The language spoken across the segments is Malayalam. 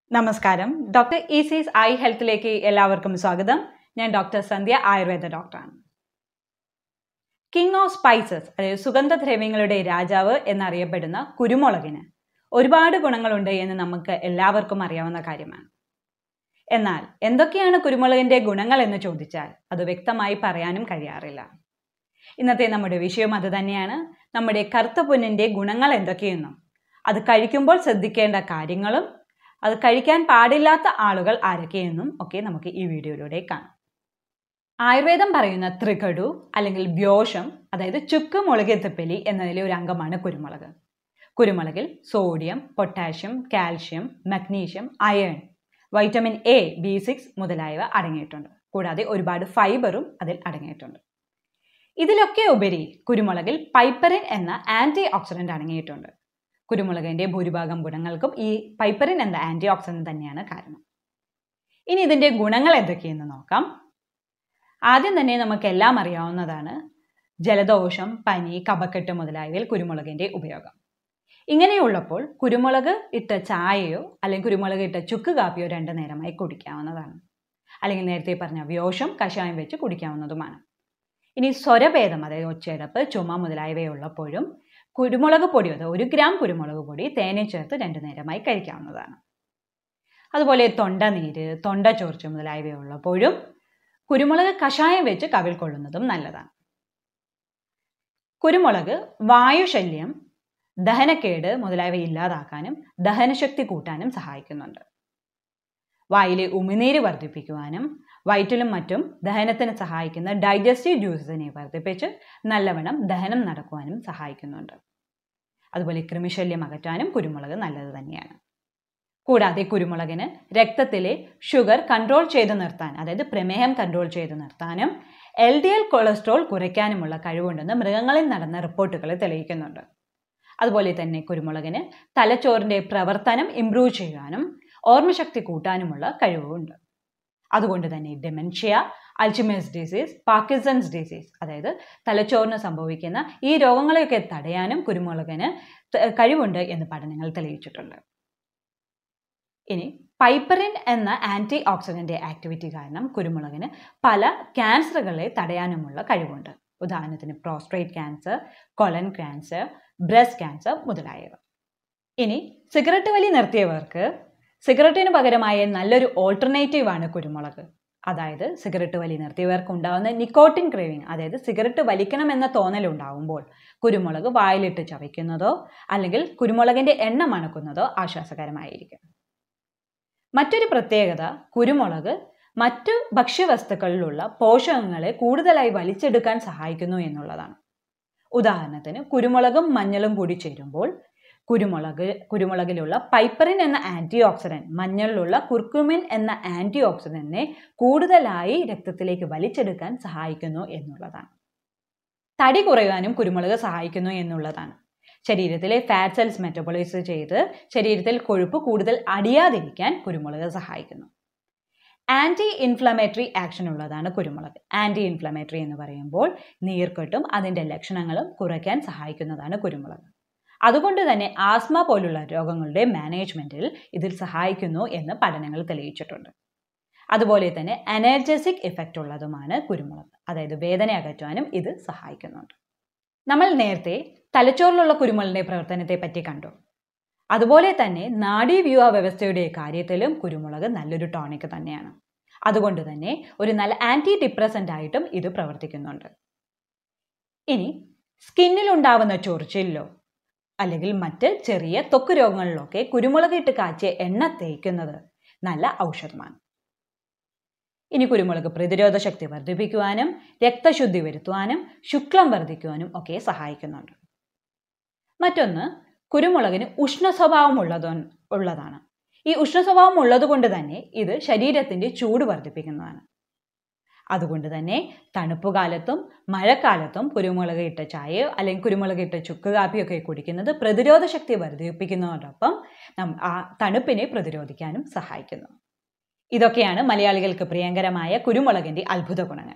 നമസ്കാരം ഡോക്ടർ ഈസീസ് ഐ ഹെൽത്തിലേക്ക് എല്ലാവർക്കും സ്വാഗതം ഞാൻ ഡോക്ടർ സന്ധ്യ ആയുർവേദ ഡോക്ടറാണ് കിങ് ഓഫ് സ്പൈസസ് അതായത് സുഗന്ധദ്രവ്യങ്ങളുടെ രാജാവ് എന്നറിയപ്പെടുന്ന കുരുമുളകിന് ഒരുപാട് ഗുണങ്ങളുണ്ട് എന്ന് നമുക്ക് എല്ലാവർക്കും അറിയാവുന്ന കാര്യമാണ് എന്നാൽ എന്തൊക്കെയാണ് കുരുമുളകിന്റെ ഗുണങ്ങൾ എന്ന് ചോദിച്ചാൽ അത് വ്യക്തമായി പറയാനും കഴിയാറില്ല ഇന്നത്തെ നമ്മുടെ വിഷയം അത് തന്നെയാണ് നമ്മുടെ കറുത്ത പൊന്നിന്റെ ഗുണങ്ങൾ എന്തൊക്കെയെന്നും അത് കഴിക്കുമ്പോൾ ശ്രദ്ധിക്കേണ്ട കാര്യങ്ങളും അത് കഴിക്കാൻ പാടില്ലാത്ത ആളുകൾ ആരൊക്കെയെന്നും ഒക്കെ നമുക്ക് ഈ വീഡിയോയിലൂടെ കാണാം ആയുർവേദം പറയുന്ന ത്രികടു അല്ലെങ്കിൽ വ്യോഷം അതായത് ചുക്ക് മുളകെത്തപ്പലി എന്നതിലെ ഒരു അംഗമാണ് കുരുമുളക് കുരുമുളകിൽ sodium potassium calcium magnesium iron vitamin A B six മുതലായവ അടങ്ങിയിട്ടുണ്ട് കൂടാതെ ഒരുപാട് ഫൈബറും അതിൽ അടങ്ങിയിട്ടുണ്ട് ഇതിലൊക്കെ ഉപരി കുരുമുളകിൽ പൈപ്പറിൻ എന്ന ആന്റി ഓക്സിഡന്റ് അടങ്ങിയിട്ടുണ്ട് കുരുമുളകിന്റെ ഭൂരിഭാഗം ഗുണങ്ങൾക്കും ഈ പൈപ്പറിൻ എന്ന ആന്റി ഓക്സിഡന്റ് തന്നെയാണ് കാരണം ഇനി ഇതിന്റെ ഗുണങ്ങൾ എന്തൊക്കെയെന്ന് നോക്കാം ആദ്യം തന്നെ നമുക്കെല്ലാം അറിയാവുന്നതാണ് ജലദോഷം പനി കഫക്കെട്ട് മുതലായവയിൽ കുരുമുളകിന്റെ ഉപയോഗം ഇങ്ങനെയുള്ളപ്പോൾ കുരുമുളക് ഇട്ട ചായയോ അല്ലെങ്കിൽ കുരുമുളക് ഇട്ട ചുക്ക് കാപ്പിയോ രണ്ടു നേരമായി കുടിക്കാവുന്നതാണ് അല്ലെങ്കിൽ നേരത്തെ പറഞ്ഞ വ്യോഷം കഷായം വെച്ച് കുടിക്കാവുന്നതുമാണ് ഇനി സ്വരഭേദം അതായത് ഒച്ചയടപ്പ് ചുമ മുതലായവയുള്ളപ്പോഴും കുരുമുളക് പൊടി അത് ഒരു ഗ്രാം കുരുമുളക് പൊടി തേനെ ചേർത്ത് രണ്ടു നേരമായി കഴിക്കാവുന്നതാണ് അതുപോലെ തൊണ്ടനീര് തൊണ്ട ചോർച്ച മുതലായവയുള്ളപ്പോഴും കുരുമുളക് കഷായം വെച്ച് കവിൾ കൊള്ളുന്നതും നല്ലതാണ് കുരുമുളക് വായുശല്യം ദഹനക്കേട് മുതലായവ ഇല്ലാതാക്കാനും ദഹനശക്തി കൂട്ടാനും സഹായിക്കുന്നുണ്ട് വായിലെ ഉമിനീര് വർദ്ധിപ്പിക്കുവാനും വയറ്റിലും മറ്റും ദഹനത്തിന് സഹായിക്കുന്ന ഡൈജസ്റ്റീവ് ജ്യൂസസിനെ വർദ്ധിപ്പിച്ച് നല്ലവണ്ണം ദഹനം നടക്കുവാനും സഹായിക്കുന്നുണ്ട് അതുപോലെ കൃമിശല്യം അകറ്റാനും കുരുമുളക് നല്ലത് തന്നെയാണ് കൂടാതെ കുരുമുളകിന് രക്തത്തിലെ ഷുഗർ കൺട്രോൾ ചെയ്ത് നിർത്താൻ അതായത് പ്രമേഹം കൺട്രോൾ ചെയ്ത് നിർത്താനും എൽ ഡി എൽ കൊളസ്ട്രോൾ കുറയ്ക്കാനുമുള്ള കഴിവുണ്ടെന്ന് മൃഗങ്ങളിൽ നടന്ന റിപ്പോർട്ടുകൾ തെളിയിക്കുന്നുണ്ട് അതുപോലെ തന്നെ കുരുമുളകിന് തലച്ചോറിൻ്റെ പ്രവർത്തനം ഇംപ്രൂവ് ചെയ്യാനും ഓർമ്മശക്തി കൂട്ടാനുമുള്ള കഴിവുണ്ട് അതുകൊണ്ട് തന്നെ dementia Alzheimer's disease Parkinson's disease അതായത് തലച്ചോറിന് സംഭവിക്കുന്ന ഈ രോഗങ്ങളെയൊക്കെ തടയാനും കുരുമുളകിന് കഴിവുണ്ട് എന്ന് പഠനങ്ങൾ തെളിയിച്ചിട്ടുണ്ട് ഇനി പൈപ്പറിൻ എന്ന ആൻറ്റി ഓക്സിഡൻ്റ് ആക്ടിവിറ്റി കാരണം കുരുമുളകിന് പല ക്യാൻസറുകളെ തടയാനുമുള്ള കഴിവുണ്ട് ഉദാഹരണത്തിന് prostate cancer colon cancer breast cancer മുതലായവ ഇനി സിഗരറ്റ് വലി നിർത്തിയവർക്ക് സിഗരറ്റിന് പകരമായ നല്ലൊരു ഓൾട്ടർനേറ്റീവാണ് കുരുമുളക് അതായത് സിഗരറ്റ് വലി നിർത്തിയവർക്ക് ഉണ്ടാകുന്ന നിക്കോട്ടിൻ ക്രേവിങ് അതായത് സിഗരറ്റ് വലിക്കണമെന്ന തോന്നൽ ഉണ്ടാവുമ്പോൾ കുരുമുളക് വായിലിട്ട് ചവയ്ക്കുന്നതോ അല്ലെങ്കിൽ കുരുമുളകിന്റെ എണ്ണ മണക്കുന്നതോ ആശ്വാസകരമായിരിക്കും മറ്റൊരു പ്രത്യേകത കുരുമുളക് മറ്റു ഭക്ഷ്യവസ്തുക്കളിലുള്ള പോഷകങ്ങളെ കൂടുതലായി വലിച്ചെടുക്കാൻ സഹായിക്കുന്നു എന്നുള്ളതാണ് ഉദാഹരണത്തിന് കുരുമുളകും മഞ്ഞളും കൂടി ചേരുമ്പോൾ കുരുമുളക് കുരുമുളകിലുള്ള പൈപ്പറിൻ എന്ന ആൻറ്റി ഓക്സിഡൻറ്റ് മഞ്ഞളിലുള്ള കുർക്കുമിൻ എന്ന ആൻറ്റി ഓക്സിഡൻറ്റിനെ കൂടുതലായി രക്തത്തിലേക്ക് വലിച്ചെടുക്കാൻ സഹായിക്കുന്നു എന്നുള്ളതാണ് തടി കുറയാനും കുരുമുളക് സഹായിക്കുന്നു എന്നുള്ളതാണ് ശരീരത്തിലെ ഫാറ്റ് സെൽസ് മെറ്റബോളൈസ് ചെയ്ത് ശരീരത്തിൽ കൊഴുപ്പ് കൂടുതൽ അടിയാതിരിക്കാൻ കുരുമുളക് സഹായിക്കുന്നു ആൻറ്റി ഇൻഫ്ലമേറ്ററി ആക്ഷൻ ഉള്ളതാണ് കുരുമുളക് ആൻറ്റി ഇൻഫ്ലമേറ്ററി എന്ന് പറയുമ്പോൾ നീർക്കെട്ടും അതിൻ്റെ ലക്ഷണങ്ങളും കുറയ്ക്കാൻ സഹായിക്കുന്നതാണ് കുരുമുളക് അതുകൊണ്ട് തന്നെ ആസ്മ പോലുള്ള രോഗങ്ങളുടെ മാനേജ്മെൻറ്റിൽ ഇതിൽ സഹായിക്കുന്നു എന്ന് പഠനങ്ങൾ തെളിയിച്ചിട്ടുണ്ട് അതുപോലെ തന്നെ എനർജറ്റിക് ഇഫക്റ്റ് ഉള്ളതുമാണ് കുരുമുളക് അതായത് വേദന അകറ്റുവാനും ഇത് സഹായിക്കുന്നുണ്ട് നമ്മൾ നേരത്തെ തലച്ചോറിലുള്ള കുരുമുളകിൻ്റെ പ്രവർത്തനത്തെ പറ്റി കണ്ടു അതുപോലെ തന്നെ നാഡീവ്യൂഹ വ്യവസ്ഥയുടെ കാര്യത്തിലും കുരുമുളക് നല്ലൊരു ടോണിക് തന്നെയാണ് അതുകൊണ്ട് തന്നെ ഒരു നല്ല ആൻറ്റി ഡിപ്രസൻ്റ് ആയിട്ടും ഇത് പ്രവർത്തിക്കുന്നുണ്ട് ഇനി സ്കിന്നിലുണ്ടാവുന്ന ചൊറിച്ചിലോ അല്ലെങ്കിൽ മറ്റ് ചെറിയ ത്വക്ക് രോഗങ്ങളിലൊക്കെ കുരുമുളക് ഇട്ട് കാച്ചിയ എണ്ണ തേക്കുന്നത് നല്ല ഔഷധമാണ് ഇനി കുരുമുളക് പ്രതിരോധ ശക്തി വർദ്ധിപ്പിക്കുവാനും രക്തശുദ്ധി വരുത്തുവാനും ശുക്ലം വർദ്ധിക്കുവാനും ഒക്കെ സഹായിക്കുന്നുണ്ട് മറ്റൊന്ന് കുരുമുളകിന് ഉഷ്ണ സ്വഭാവം ഉള്ളത് ഉള്ളതാണ് ഈ ഉഷ്ണ സ്വഭാവം ഉള്ളതുകൊണ്ട് തന്നെ ഇത് ശരീരത്തിൻ്റെ ചൂട് വർദ്ധിപ്പിക്കുന്നതാണ് അതുകൊണ്ട് തന്നെ തണുപ്പ് കാലത്തും മഴക്കാലത്തും കുരുമുളക് ഇട്ട ചായയോ അല്ലെങ്കിൽ കുരുമുളക് ഇട്ട ചുക്ക് കാപ്പിയൊക്കെ കുടിക്കുന്നത് പ്രതിരോധ ശക്തി വർദ്ധിപ്പിക്കുന്നതോടൊപ്പം ആ തണുപ്പിനെ പ്രതിരോധിക്കാനും സഹായിക്കുന്നു ഇതൊക്കെയാണ് മലയാളികൾക്ക് പ്രിയങ്കരമായ കുരുമുളകിൻ്റെ അത്ഭുത ഗുണങ്ങൾ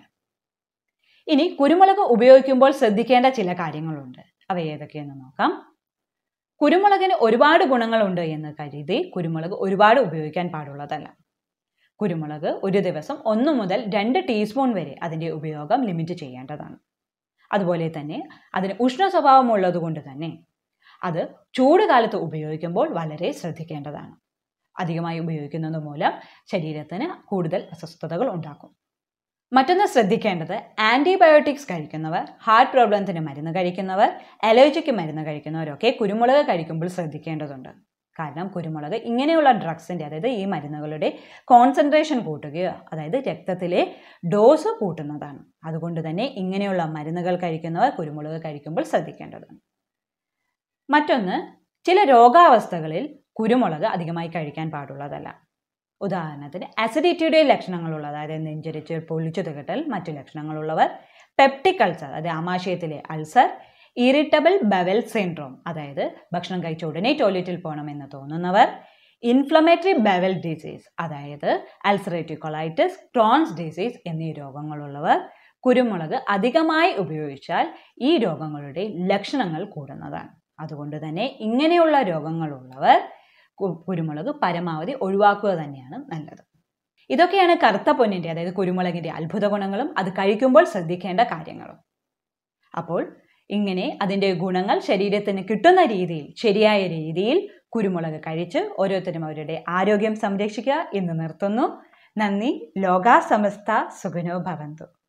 ഇനി കുരുമുളക് ഉപയോഗിക്കുമ്പോൾ ശ്രദ്ധിക്കേണ്ട ചില കാര്യങ്ങളുണ്ട് അവ ഏതൊക്കെയെന്ന് നോക്കാം കുരുമുളകിന് ഒരുപാട് ഗുണങ്ങളുണ്ട് എന്ന് കരുതി കുരുമുളക് ഒരുപാട് ഉപയോഗിക്കാൻ പാടുള്ളതല്ല കുരുമുളക് ഒരു ദിവസം ഒന്ന് മുതൽ രണ്ട് ടീസ്പൂൺ വരെ അതിൻ്റെ ഉപയോഗം ലിമിറ്റ് ചെയ്യേണ്ടതാണ് അതുപോലെ തന്നെ അതിന് ഉഷ്ണ സ്വഭാവമുള്ളത് കൊണ്ട് തന്നെ അത് ചൂട് കാലത്ത് ഉപയോഗിക്കുമ്പോൾ വളരെ ശ്രദ്ധിക്കേണ്ടതാണ് അധികമായി ഉപയോഗിക്കുന്നത് മൂലം ശരീരത്തിന് കൂടുതൽ അസ്വസ്ഥതകൾ ഉണ്ടാക്കും മറ്റൊന്ന് ശ്രദ്ധിക്കേണ്ടത് ആൻറ്റിബയോട്ടിക്സ് കഴിക്കുന്നവർ ഹാർട്ട് പ്രോബ്ലത്തിന് മരുന്ന് കഴിക്കുന്നവർ അലർജിക്ക് മരുന്ന് കഴിക്കുന്നവരൊക്കെ കുരുമുളക് കഴിക്കുമ്പോൾ ശ്രദ്ധിക്കേണ്ടതുണ്ട് കാരണം കുരുമുളക് ഇങ്ങനെയുള്ള ഡ്രഗ്സിൻ്റെ അതായത് ഈ മരുന്നുകളുടെ കോൺസെൻട്രേഷൻ കൂട്ടുകയോ അതായത് രക്തത്തിലെ ഡോസ് കൂട്ടുന്നതാണ് അതുകൊണ്ട് തന്നെ ഇങ്ങനെയുള്ള മരുന്നുകൾ കഴിക്കുന്നവർ കുരുമുളക് കഴിക്കുമ്പോൾ ശ്രദ്ധിക്കേണ്ടതാണ് മറ്റൊന്ന് ചില രോഗാവസ്ഥകളിൽ കുരുമുളക് അധികമായി കഴിക്കാൻ പാടുള്ളതല്ല ഉദാഹരണത്തിന് അസിഡിറ്റിയുടെ ലക്ഷണങ്ങളുള്ള അതായത് നെഞ്ചരിച്ച് പൊളിച്ചു തികട്ടൽ മറ്റു ലക്ഷണങ്ങളുള്ളവർ പെപ്റ്റിക് അൾസർ അതായത് ആമാശയത്തിലെ അൾസർ ഇറിറ്റബിൾ ബവൽ സിൻഡ്രോം അതായത് ഭക്ഷണം കഴിച്ച ഉടനെ ടോയ്ലറ്റിൽ പോകണമെന്ന് തോന്നുന്നവർ ഇൻഫ്ലമേറ്ററി ബവൽ ഡിസീസ് അതായത് അൾസറേറ്റീവ് കൊളൈറ്റിസ് ക്രോൺസ് ഡിസീസ് എന്നീ രോഗങ്ങളുള്ളവർ കുരുമുളക് അധികമായി ഉപയോഗിച്ചാൽ ഈ രോഗങ്ങളുടെ ലക്ഷണങ്ങൾ കൂടുന്നതാണ് അതുകൊണ്ട് തന്നെ ഇങ്ങനെയുള്ള രോഗങ്ങളുള്ളവർ കുരുമുളക് പരമാവധി ഒഴിവാക്കുക തന്നെയാണ് നല്ലത് ഇതൊക്കെയാണ് കറുത്ത പൊന്നിൻ്റെ അതായത് കുരുമുളകിൻ്റെ അത്ഭുത ഗുണങ്ങളും അത് കഴിക്കുമ്പോൾ ശ്രദ്ധിക്കേണ്ട കാര്യങ്ങളും അപ്പോൾ ഇങ്ങനെ അതിൻ്റെ ഗുണങ്ങൾ ശരീരത്തിന് കിട്ടുന്ന രീതിയിൽ ശരിയായ രീതിയിൽ കുരുമുളക് കഴിച്ച് ഓരോരുത്തരും അവരുടെ ആരോഗ്യം സംരക്ഷിക്കുക എന്ന് നിർത്തുന്നു നന്ദി ലോകാ സമസ്ത സുഖനോ ഭവന്തു